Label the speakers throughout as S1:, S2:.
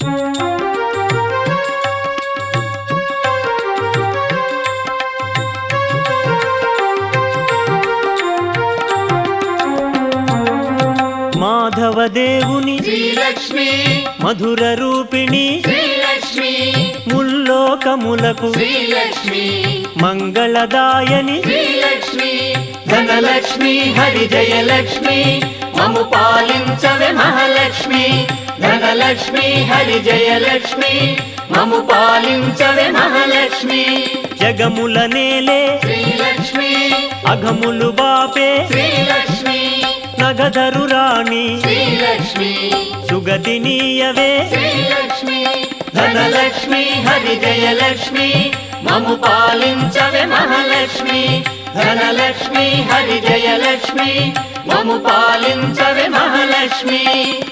S1: మాధవదేవుని
S2: శ్రీలక్ష్మి
S1: మధుర రూపిణి
S2: శ్రీలక్ష్మి
S1: ముల్లోకములకు
S2: శ్రీలక్ష్మి
S1: మంగళదాయని
S2: శ్రీలక్ష్మి ధనలక్ష్మి హరి జయలక్ష్మి మము పాలించవే మహాలక్ష్మి ధనలక్ష్మి హరి జయలక్ష్మి మము పాలించవే మహాలక్ష్మి
S1: జగముల నేలే
S2: శ్రీలక్ష్మి
S1: అఘములు బాపే
S2: శ్రీలక్ష్మి
S1: నగధరు రాణి
S2: శ్రీలక్ష్మి
S1: సుగతినీయవే
S2: శ్రీలక్ష్మి ధనలక్ష్మి హరి జయలక్ష్మి మము పాలించవే మహాలక్ష్మి ధనలక్ష్మి హరి జయలక్ష్మి మము పాలించవే మహాలక్ష్మి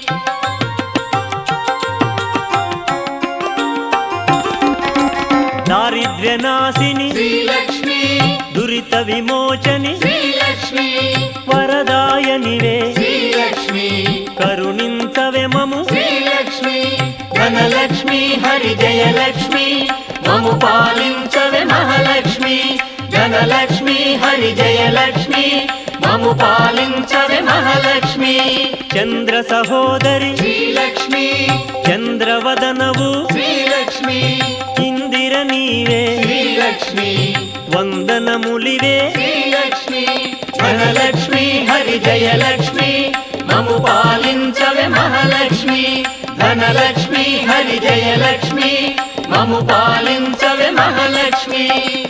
S1: దారిద్ర్య నాశిని
S2: శ్రీలక్ష్మి
S1: దురిత విమోచని
S2: శ్రీలక్ష్మి
S1: వరదాయనివే
S2: శ్రీలక్ష్మి
S1: కరుణించవే మము
S2: శ్రీలక్ష్మి ధనలక్ష్మి హరి జయలక్ష్మి మము పాలించవే మహాలక్ష్మి ధనలక్ష్మి హరి జయలక్ష్మి మము పాలించవే మహాలక్ష్మి
S1: చంద్ర సహోదరి
S2: శ్రీలక్ష్మి
S1: చంద్రవదనవు
S2: శ్రీలక్ష్మి
S1: ఇందిర నీవే
S2: శ్రీలక్ష్మి
S1: వందనములివే
S2: శ్రీలక్ష్మి ధనలక్ష్మి హరి జయలక్ష్మి మము పాలించవే మహాలక్ష్మి ధనలక్ష్మి హరి జయలక్ష్మి మము పాలించవే మహాలక్ష్మి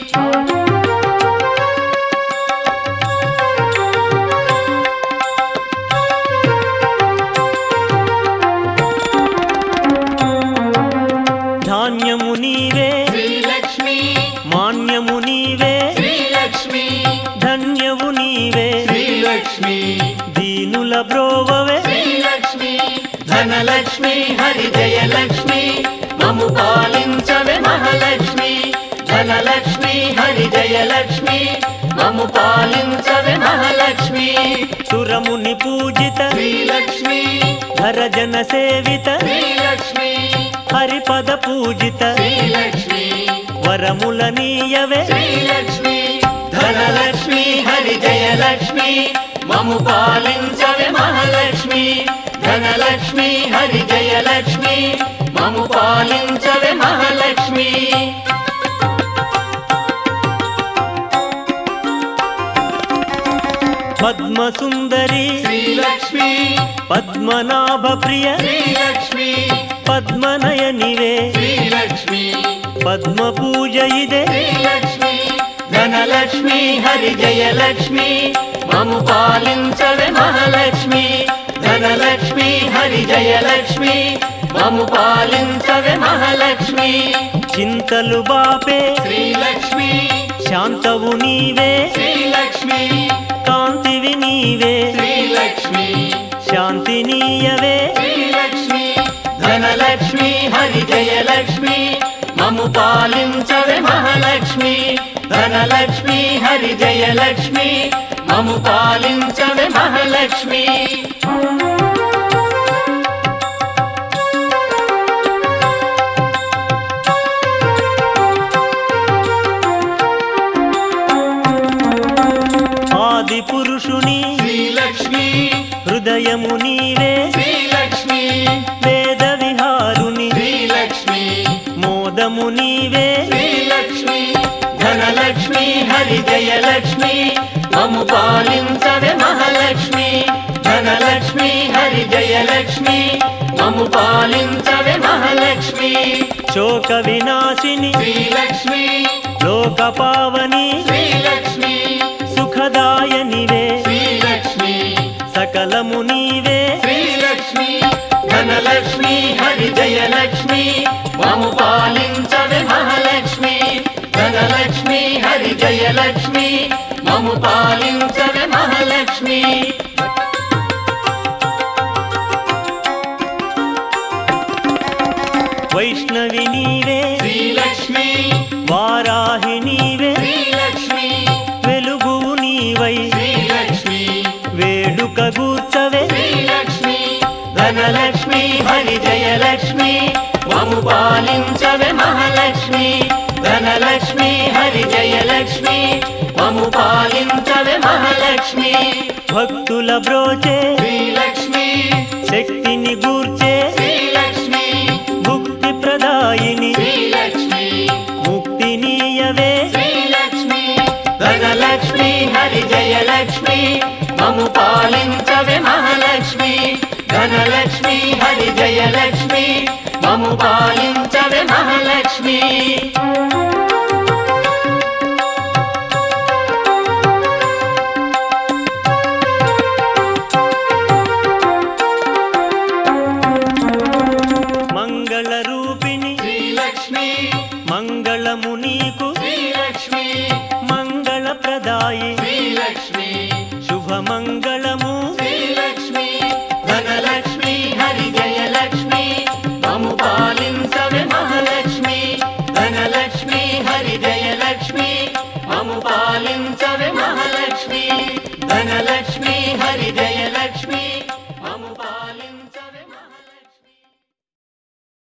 S1: ధాన్యము నీవే
S2: శ్రీలక్ష్మి
S1: మాన్యము నీవే
S2: శ్రీలక్ష్మి
S1: ధన్యవు నీవే
S2: శ్రీలక్ష్మి
S1: దీనుల బ్రోవవే
S2: శ్రీలక్ష్మి ధనలక్ష్మి హరి జయలక్ష్మి మము పాలించవే మహాలక్ష్మి ధనలక్ష్మి హరి జయలక్ష్మి మము పాలించవే మహాలక్ష్మి
S1: సురముని పూజిత
S2: శ్రీలక్ష్మి
S1: హరజన సేవిత
S2: శ్రీలక్ష్మి
S1: హరిపద పూజిత
S2: శ్రీలక్ష్మి
S1: వరముల నీయవే
S2: శ్రీలక్ష్మి ధనలక్ష్మి హరి జయలక్ష్మి మము పాలించవే మహాలక్ష్మి ధనలక్ష్మి హరి జయలక్ష్మి మము పాలించవే మహాలక్ష్మి
S1: పద్మ సుందరి
S2: శ్రీలక్ష్మి
S1: పద్మనాభ ప్రియ
S2: శ్రీలక్ష్మి
S1: పద్మనయనివే
S2: శ్రీలక్ష్మి
S1: పద్మ పూజ ఇదే
S2: శ్రీలక్ష్మి ధనలక్ష్మి హరి జయలక్ష్మి మము పాలించవే మహాలక్ష్మి ధనలక్ష్మి హరి జయలక్ష్మి మము పాలించవే మహాలక్ష్మి
S1: చింతలు బాపే
S2: శ్రీలక్ష్మి
S1: శాంతవు నీవే
S2: శ్రీలక్ష్మి
S1: కాంతివి నీవే
S2: శ్రీలక్ష్మి
S1: శాంతి నీయవే
S2: శ్రీలక్ష్మి ధనలక్ష్మి హరి జయలక్ష్మి మము పాలించవే మహాలక్ష్మి ధనలక్ష్మి హరి జయలక్ష్మి మము పాలించవే మహాలక్ష్మి
S1: ఆది పురుషుని
S2: శ్రీలక్ష్మి
S1: హృదయము నీవే
S2: శ్రీలక్ష్మి
S1: వేద విహారుని
S2: శ్రీలక్ష్మి
S1: మోదము నీవే
S2: శ్రీలక్ష్మి ధనలక్ష్మి హరి జయలక్ష్మి మము పాలించవే మహాలక్ష్మి ధనలక్ష్మి హరి జయలక్ష్మి మము పాలించవే మహాలక్ష్మి
S1: శోక వినాశిని
S2: శ్రీలక్ష్మి
S1: లోక పావని
S2: శ్రీలక్ష్మి
S1: సుఖదాయనివే
S2: శ్రీలక్ష్మి
S1: సకలము నీవే
S2: శ్రీలక్ష్మి ధనలక్ష్మి హరి జయలక్ష్మి మము పాలించవే మహాలక్ష్మి ధనలక్ష్మి హరి జయలక్ష్మి మము పాలించవే మహాలక్ష్మి
S1: వైష్ణవి నీవే
S2: శ్రీలక్ష్మి
S1: వారాహి నీవే
S2: శ్రీలక్ష్మి
S1: వెలుగు నీవై
S2: శ్రీలక్ష్మి
S1: వేడుక గూర్చవే
S2: శ్రీలక్ష్మి ధన ధనలక్ష్మి హరి జయలక్ష్మి మము పాలించవే మహాలక్ష్మి ధనలక్ష్మి హరి జయలక్ష్మి మము పాలించవే మహాలక్ష్మి
S1: భక్తుల బ్రోచే
S2: శ్రీలక్ష్మి
S1: శక్తిని గూర్చే
S2: శ్రీలక్ష్మి
S1: భుక్తి ప్రదాయిని
S2: శ్రీలక్ష్మి
S1: ముక్తినీయవే
S2: శ్రీలక్ష్మి ధనలక్ష్మి హరి జయలక్ష్మి మము పాలించవే మహాలక్ష్మి ధనలక్ష్మి హరి జయలక్ష్మి మము పాలించవే మహాలక్ష్మి
S1: మంగళ రూపిణి
S2: శ్రీలక్ష్మి
S1: మంగళము నీకు
S2: శ్రీలక్ష్మి
S1: మంగళ ప్రదాయి
S2: శ్రీలక్ష్మి
S1: శుభమంగళము
S2: శ్రీలక్ష్మి ధనలక్ష్మి హరి జయలక్ష్మి మము పాలించవే మహాలక్ష్మి ధనలక్ష్మి హరి జయలక్ష్మి మము పాలించవే మహాలక్ష్మి ధనలక్ష్మి హరి జయలక్ష్మి